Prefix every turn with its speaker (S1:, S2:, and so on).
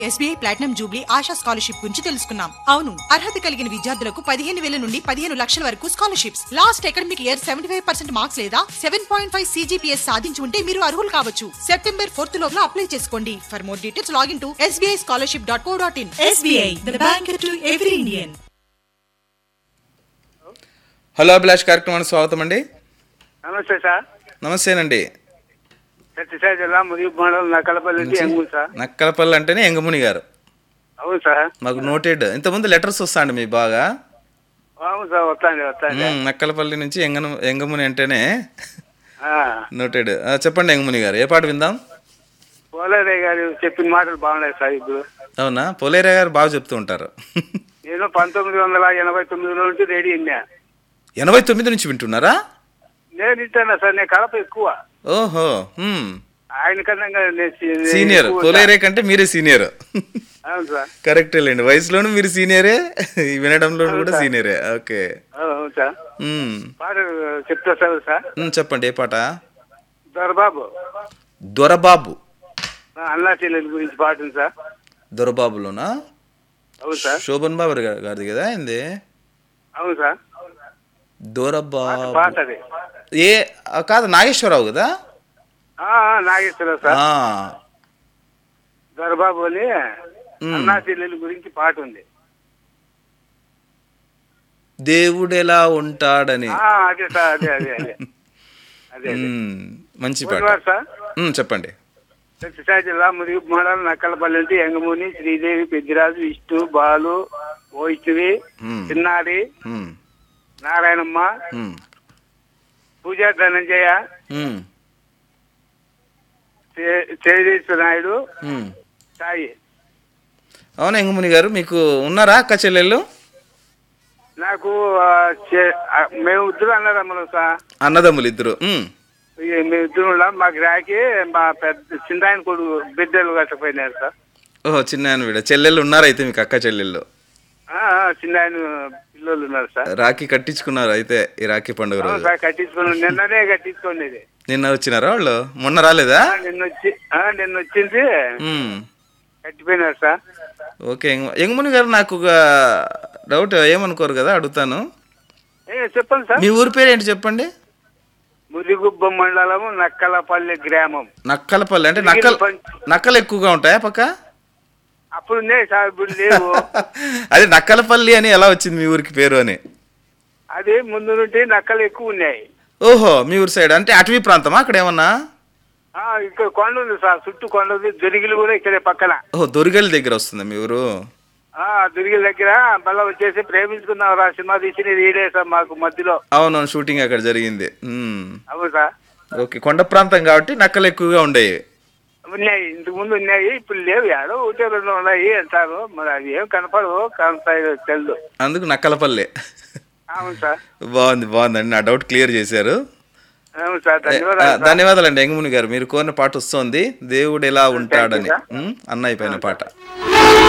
S1: SBI platinum jubilee Asha scholarship గురించి తెలుసుకున్నాం అవును అర్హత కలిగిన విద్యార్థులకు పదిహేను వేల నుండి పదిహేను లక్షల వరకు scholarships last academic year seventy five percent marks లేదా సెవెన్ పాయింట్ ఫైవ్ సీజీపీఎస్ సాధించి ఉంటే మీరు అర్హులు కావచ్చు సెప్టెంబర్ ఫోర్త్ లోపల అప్లై చేసుకోండి for more details login to S B I scholarship dot co dot in S B I the bank to every Indian
S2: hello Abhilash కార్యక్రమానికి స్వాగతం అండి
S3: నమస్తే సార్
S2: నమస్తేనండి
S3: సత్యసాయి జిల్లా ముదిగు మండలం నక్కలపల్లి నుంచి ఎంగు సార్
S2: నక్కలపల్లి అంటేనే ఎంగముని గారు
S3: అవును సార్
S2: మాకు నోటెడ్ ఇంతకుముందు లెటర్స్ వస్తాండి మీ బాగా
S3: అవును సార్ వస్తాండి వస్తాండి
S2: మ్మ్, నక్కలపల్లి నుంచి ఎంగను ఎంగముని అంటేనే
S3: ఆ,
S2: నోటెడ్ ఆ, చెప్పండి ఎంగముని గారు ఏ పాట విందాం
S3: పోలేరయ్య గారు చెప్పిన మాటలు బాగున్నాయి సార్ ఇప్పుడు
S2: అవునా పోలేరా గారు బాగా చెప్తూ ఉంటారు
S3: నేను పంతొమ్మిది వందల ఎనభై తొమ్మిదిలో నుంచి రెడీ విన్నా
S2: ఎనభై తొమ్మిది నుంచి వింటున్నారా
S3: నేను వింటాను సార్ నేను కలప ఎక్కువ
S2: ఓహో మ్మ్.
S3: ఆయన కన్నా నేను సి- నేను
S2: సీనియర్
S3: ఎక్కువ
S2: పోలేరే కంటే మీరే సీనియర్
S3: అవును సార్
S2: కరెక్టే లేండి వయసులోనూ మీరు సీనియరే వినడంలో కూడా సీనియరే ఓకే
S3: అవును అవును సార్
S2: మ్మ్.
S3: పాట చెప్తా సార్ సార్
S2: మ్మ్, చెప్పండి ఏ పాట
S3: దొరబాబు
S2: దొరబాబు
S3: నా అన్నా చెల్లెల గురించి పాట ఉంది సార్
S2: దొరబాబులోనా
S3: అవును సార్
S2: శోభన్ బాబు గారి- గారిది కదా ఏంది
S3: అవును సార్
S2: దొరబాబు
S3: పాట అది
S2: ఏ ఆ, కాదు నాగేశ్వరరావు కదా
S3: ఆ, ఆ, నాగేశ్వరరావు సార్
S2: ఆ,
S3: దొరబాబు అని
S2: మ్మ్.
S3: అన్నా చెల్లెల గురించి పాట ఉంది
S2: దేవుడు ఎలా ఉంటాడని
S3: ఆ, అదే సార్ అదే అదే అదే అదే అదే
S2: మ్మ్, మంచి పాట
S3: బుధవారం సార్
S2: మ్మ్, చెప్పండి
S3: సత్యసాయి జిల్లా ముదిగు మండలం నక్కలపల్లి నుంచి ఎంగమూని శ్రీదేవి పెద్దిరాజు విష్ణు బాలు వైష్ణవి
S2: మ్మ్.
S3: చిన్నారి
S2: మ్మ్,
S3: నారాయణమ్మ
S2: మ్మ్,
S3: పూజా ధనంజయ
S2: మ్మ్,
S3: చేదేశ్వర నాయుడు
S2: మ్మ్.
S3: సాయి
S2: అవునా ఎంగముని గారు మీకు ఉన్నారా అక్క చెల్లెళ్ళు
S3: నాకు ఆ, చే- ఆ, మేము ఇద్దరు అన్నదమ్ములు సార్
S2: అన్నదమ్ములు ఇద్దరు మ్మ్.
S3: ఇక మేము ఇద్దరు ఉన్నాం మాకు రాకి మా పెద్ద చిన్నాయన కొడుకు బిడ్డలు కట్టపోయినారు సార్
S2: ఓహో చిన్న ఆయన వీడ చెల్లెళ్ళు ఉన్నారు అయితే మీకు అక్క చెల్లెళ్ళు
S3: ఆ, ఆ, చిన్నాయన పిల్లలు ఉన్నారు సార్
S2: రాఖీ కట్టించుకున్నారు అయితే ఈ రాఖీ పండుగ
S3: అవును
S2: రోజు
S3: సార్ కట్టించుకున్నాం నిన్ననే కట్టించుకునేది
S2: నిన్న వచ్చినారా వాళ్ళు మొన్న రాలేదా
S3: ఆ, నిన్న వచ్చి ఆ, నిన్న వచ్చింది
S2: మ్మ్.
S3: కట్టిపోయినారు సార్
S2: ఓకే ఎంగ- ఎంగముని గారు నాకు ఒక డౌట్ ఏమనుకోరు కదా అడుగుతాను
S3: ఏ చెప్పండి సార్
S2: మీ ఊరి పేరు ఏంటి చెప్పండి
S3: ముదిగుబ్బ మండలం నక్కలపల్లి గ్రామం
S2: నక్కలపల్లి అంటే నక్కలు నక్కలు ఎక్కువగా ఉంటాయా పక్క
S3: అప్పుడు ఉన్నాయి సార్ ఇప్పుడు లేవు
S2: అదే నక్కలపల్లి అని ఎలా వచ్చింది మీ ఊరికి పేరు అని
S3: అది ముందు నుండి నక్కలు ఎక్కువ ఉన్నాయి
S2: ఓహో మీ ఊరి సైడ్ అంటే అటవీ ప్రాంతమా అక్కడ ఏమన్నా
S3: ఆ, ఇక్కడ కొండ ఉంది సార్ చుట్టూ కొండ ఉంది దొరికిలు కూడా ఇక్కడే పక్కన
S2: ఓహో దొరిగలి దగ్గర వస్తుంది మీ ఊరు
S3: ఆ దొరికిల దగ్గర మళ్ళీ వచ్చేసి ప్రేమించుకున్నాం రా సినిమా తీసినది ఈడే సార్ మాకు మధ్యలో
S2: అవునవును షూటింగ్ అక్కడ జరిగింది మ్మ్.
S3: అవును సార్
S2: ఓకే కొండ ప్రాంతం కాబట్టి నక్కలు ఎక్కువగా ఉండేవి
S3: ఉన్నాయి ఇంతకు ముందు ఉన్నాయి ఇప్పుడు లేవు ఏడో ఒకటి రెండు ఉన్నాయి అంటారు మరి అవి ఏం కనపడవు కనపడదు తెల్దు
S2: అందుకు నక్కలపల్లి
S3: అవును సార్
S2: బాగుంది బాగుందండి నా డౌట్ క్లియర్ చేశారు
S3: అవును సార్
S2: ఆ,
S3: ధన్యవాదాలు సార్.
S2: ధన్యవాదాలండి ఎంగముని గారు మీరు కోరిన పాట వస్తోంది దేవుడు ఎలా ఉంటాడని
S3: సార్.
S2: మ్మ్? అన్నయ్య పైన పాట